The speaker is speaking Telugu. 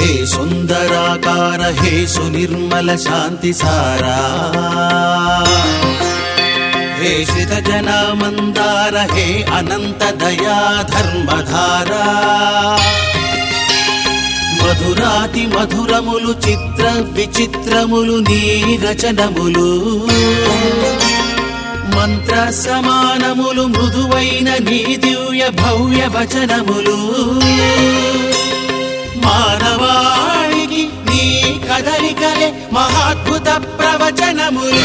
హే సుందరాకార హే సునిర్మల శాంతి సారా హే శ్రిత జన మందార హే అనంత దయా ధర్మధారా మధురాతి మధురములు చిత్ర విచిత్రములు నీ రచనములు మంత్ర సమానములు మృదువైన నీ దివ్య భవ్య వచనములు మానవాళికి నీ కదలికలే మహాద్భుత ప్రవచనములు